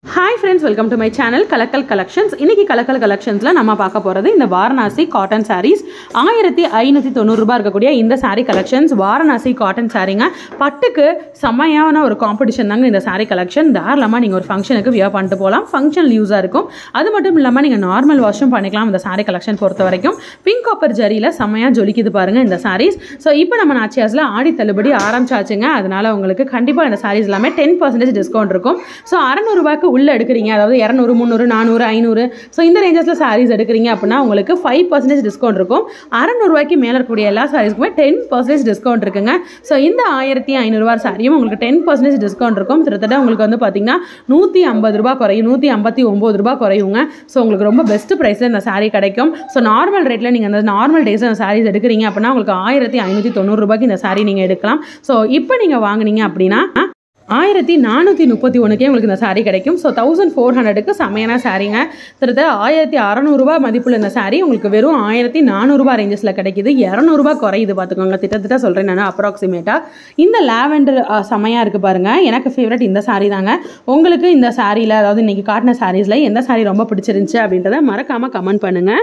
hi friends welcome to my channel Kalakkal collections இன்னைக்கு கலக்கல் கலெக்ஷன்ஸில் நம்ம பார்க்க போகிறது இந்த வாரணாசி காட்டன் சாரீஸ் ஆயிரத்தி ஐநூற்றி தொண்ணூறுரூபா இருக்கக்கூடிய இந்த saree கலெக்ஷன்ஸ் வாரணாசி காட்டன் சாரீங்க பட்டுக்கு செம்மையான ஒரு காம்படிஷன் தாங்க இந்த saree கலெக்ஷன் தாராளமாக நீங்கள் ஒரு ஃபங்க்ஷனுக்கு வியர் பண்ணிட்டு போகலாம் ஃபங்க்ஷன் யூஸாக இருக்கும் அது மட்டும் இல்லாமல் நீங்கள் நார்மல் வாஷும் பண்ணிக்கலாம் இந்த saree கலெக்ஷன் பொறுத்த வரைக்கும் பிங்க் காப்பர் ஜரியில் செம்மையாக ஜொலிக்குது பாருங்க இந்த சாரீஸ் ஸோ இப்போ நம்ம நாச்சியாஸில் ஆடி தள்ளுபடி ஆரம்பிச்சாச்சுங்க அதனால உங்களுக்கு கண்டிப்பாக இந்த சாரீஸ் எல்லாமே டென் பர்சன்டேஜ் டிஸ்கவுண்ட் இருக்கும் ஸோ அறநூறுபாய்க்கு உள்ளே எடுக்கிறீங்க அதாவது இரநூறு முந்நூறு நானூறு ஐநூறு ஸோ இந்த ரேஞ்சஸில் சாரீஸ் எடுக்கிறீங்க அப்படின்னா உங்களுக்கு ஃபைவ் பர்சன்டேஜ் டிஸ்கவுண்ட் இருக்கும் அறநூறுவாய்க்கு மேலே இருக்கக்கூடிய எல்லா சாரீஸ்க்குமே டென் பர்சன்டேஜ் டிஸ்கவுண்ட் இருக்குங்க ஸோ இந்த ஆயிரத்தி ஐநூறுரூவா சாரியும் உங்களுக்கு டென் பர்சன்டேஜ் டிஸ்கவுண்ட் இருக்கும் கிட்டத்தட்ட உங்களுக்கு வந்து பார்த்தீங்கன்னா நூற்றி ஐம்பது ரூபா குறையும் நூற்றி ஐம்பத்தி ஒம்பது ரூபா குறையுங்க ஸோ உங்களுக்கு ரொம்ப பெஸ்ட் ப்ரைஸில் இந்த saree கிடைக்கும் ஸோ நார்மல் ரேட்டில் நீங்கள் அந்த நார்மல் டேஸில் அந்த சாரீஸ் எடுக்கிறீங்க அப்படின்னா உங்களுக்கு ஆயிரத்தி ஐநூற்றி தொண்ணூறு ரூபாய்க்கு இந்த saree நீங்கள் எடுக்கலாம் ஸோ இப்போ நீங்கள் வாங்குனீங்க அப்படின்னா ஆயிரத்தி நானூற்றி முப்பத்தி ஒன்றுக்கே உங்களுக்கு இந்த saree கிடைக்கும் ஸோ தௌசண்ட் ஃபோர் ஹண்ட்ரடுக்கு செம்மையான சாரீங்க கிட்டத்தட்ட ஆயிரத்தி அறநூறுபா மதிப்புள்ள இந்த saree உங்களுக்கு வெறும் ஆயிரத்தி நானூறுபா ரேஞ்சஸில் கிடைக்குது இரநூறுபா குறையுது பார்த்துக்கோங்க திட்டத்திட்ட சொல்கிறேன் நான் அப்ராக்சிமேட்டாக இந்த லாவெண்டர் செம்மையாக இருக்குது பாருங்கள் எனக்கு ஃபேவரட் இந்த saree தாங்க உங்களுக்கு இந்த சாரியில் அதாவது இன்றைக்கி காட்டின சாரீஸில் எந்த saree ரொம்ப பிடிச்சிருந்துச்சு அப்படின்றத மறக்காமல் கமெண்ட் பண்ணுங்கள்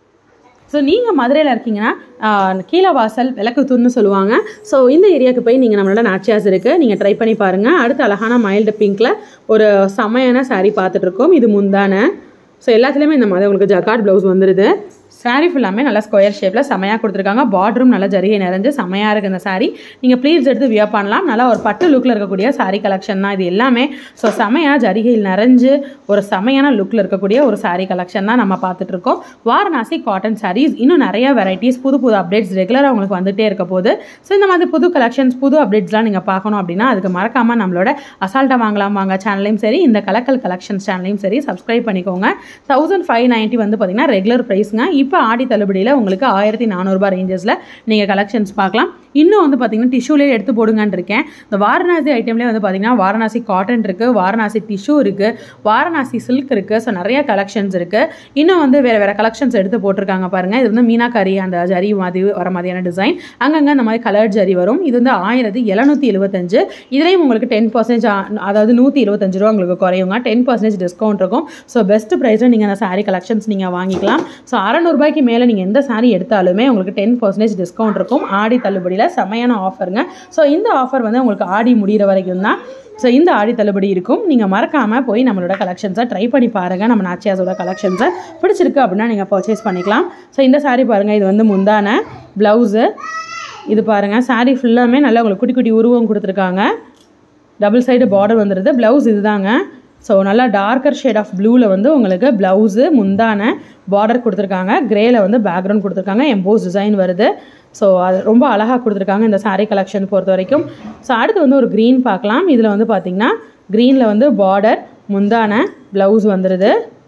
ஸோ நீங்கள் மதுரையில் இருக்கீங்கன்னா ஆஹ், கீழவாசல் விளக்குத்தூர்னு சொல்லுவாங்க ஸோ இந்த ஏரியாவுக்கு போய் நீங்கள் நம்மளோட நாச்சியாஸ் இருக்குது நீங்கள் ட்ரை பண்ணி பாருங்கள் அடுத்து அழகான மைல்டு பிங்க்கில் ஒரு செமையான saree பார்த்துட்டு இருக்கோம் இது முந்தான ஸோ எல்லாத்துலேயுமே இந்த மாதிரி உங்களுக்கு ஜக்கார்ட் ப்ளவுஸ் வந்துடுது saree ஃபுல்லாமே நல்லா ஸ்கொயர் ஷேப்பில் செமையாக கொடுத்துருக்காங்க பார்டரும் நல்லா ஜரிகை நிறைஞ்சு செமையாக இருக்குது இந்த saree நீங்கள் ப்ளீட்ஸ் எடுத்து வியர் பண்ணலாம் நல்லா ஒரு பட்டு லுக்கில் இருக்கக்கூடிய saree கலெக்ஷன் தான் இது எல்லாமே ஸோ செமையாக ஜரிகையில் நிறைஞ்சு ஒரு செமையான லுக்கில் இருக்கக்கூடிய ஒரு saree கலெக்ஷன் தான் நம்ம பார்த்துட்டு இருக்கோம் வாரணாசி காட்டன் sarees இன்னும் நிறைய வெரைட்டிஸ் புது புது அப்டேட்ஸ் ரெகுலராக உங்களுக்கு வந்துட்டே இருக்க போது ஸோ இந்த மாதிரி புது கலெக்ஷன்ஸ் புது அப்டேட்ஸ்லாம் நீங்கள் பார்க்கணும் அப்படின்னா அதுக்கு மறக்காமல் நம்மளோட அசால்ட்டாக வாங்கலாம் வாங்க சேனலையும் சரி இந்த கலக்கல் கலெக்ஷன்ஸ் சேனலையும் சரி சப்ஸ்கிரைப் பண்ணிக்கோங்க தௌசண்ட் ஃபைவ் நைன்ட்டி வந்து பார்த்தீங்கன்னா ரெகுலர் ப்ரைஸுங்க இப்போ ஆடி தள்ளுபடியில் உங்களுக்கு ஆயிரத்தி நானூறுபா ரேஞ்சஸில் நீங்கள் கலெக்ஷன்ஸ் பார்க்கலாம் இன்னும் வந்து பார்த்தீங்கன்னா டிஷ்யூலேயே எடுத்து போடுங்கன்னு இருக்கேன் இந்த வாரணாசி ஐட்டம்லேயே வந்து பார்த்தீங்கன்னா வாரணாசி காட்டன் இருக்குது வாரணாசி டிஷ்யூ இருக்குது வாரணாசி சில்க் இருக்குது ஸோ நிறைய கலெக்ஷன்ஸ் இருக்குது இன்னும் வந்து வேறு வேறு கலெக்ஷன்ஸ் எடுத்து போட்டிருக்காங்க பாருங்கள் இது வந்து மீனாக்கரி அந்த ஜரி மாதிரி வர மாதிரியான டிசைன் அங்கங்கே இந்த மாதிரி கலர் ஜரி வரும் இது வந்து ஆயிரத்தி எழுநூற்றி எழுபத்தஞ்சு இதுலேயும் உங்களுக்கு டென் பர்சன்டேஜ் அதாவது நூற்றி இருபத்தஞ்சு ரூபா உங்களுக்கு குறையுங்க டென் பர்சன்டேஜ் டிஸ்கவுண்ட் இருக்கும் ஸோ பெஸ்ட் ப்ரைஸில் நீங்கள் அந்த saree கலெக்ஷன்ஸ் நீங்கள் வாங்கிக்கலாம் ஸோ அறநூறுபாய்க்கு மேலே நீங்கள் எந்த saree எடுத்தாலுமே உங்களுக்கு டென் பர்சன்டேஜ் டிஸ்கவுண்ட் இருக்கும் ஆடி தள்ளுபடியில் செமையான ஆஃபருங்க ஸோ இந்த ஆஃபர் வந்து உங்களுக்கு ஆடி முடிகிற வரைக்கும் தான் ஸோ இந்த ஆடி தள்ளுபடி இருக்கும் நீங்கள் மறக்காமல் போய் நம்மளோட கலெக்ஷன்ஸை ட்ரை பண்ணி பாருங்கள் நம்ம நாச்சியாஸோட கலெக்ஷன்ஸை பிடிச்சிருக்கு அப்படின்னா நீங்கள் பர்ச்சேஸ் பண்ணிக்கலாம் ஸோ இந்த saree பாருங்கள் இது வந்து முந்தான ப்ளவுஸு இது பாருங்கள் saree ஃபுல்லாமே நல்லா உங்களுக்கு குட்டி குட்டி உருவம் கொடுத்துருக்காங்க டபுள் சைடு பார்டர் வந்துடுது ப்ளவுஸ் இதுதாங்க ஸோ நல்லா டார்க்கர் ஷேட் ஆஃப் ப்ளூவில் வந்து உங்களுக்கு ப்ளவுஸு முந்தான பார்டர் கொடுத்துருக்காங்க க்ரேல வந்து பேக்ரவுண்ட் கொடுத்துருக்காங்க எம்போஸ் டிசைன் வருது ஸோ அது ரொம்ப அழகாக கொடுத்துருக்காங்க இந்த saree கலெக்ஷன் பொறுத்த வரைக்கும் ஸோ அடுத்து வந்து ஒரு க்ரீன் பார்க்கலாம் இதில் வந்து பார்த்திங்கன்னா க்ரீனில் வந்து பார்டர் முந்தான ப்ளவுஸ் வந்துடுது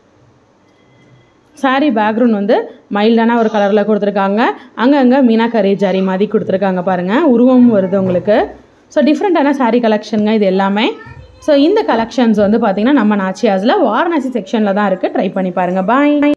saree பேக்ரவுண்ட் வந்து மைல்டான ஒரு கலரில் கொடுத்துருக்காங்க அங்கங்கே மீனாக்கரி ஜரி மாதிரி கொடுத்துருக்காங்க பாருங்கள் உருவம் வருது உங்களுக்கு ஸோ டிஃப்ரெண்ட்டான saree கலெக்ஷனுங்க இது எல்லாமே ஸோ இந்த கலெக்ஷன்ஸ் வந்து பார்த்திங்கன்னா நம்ம நாச்சியாஸில் வாரணாசி செக்ஷனில் தான் இருக்குது ட்ரை பண்ணி பாருங்கள் பாய்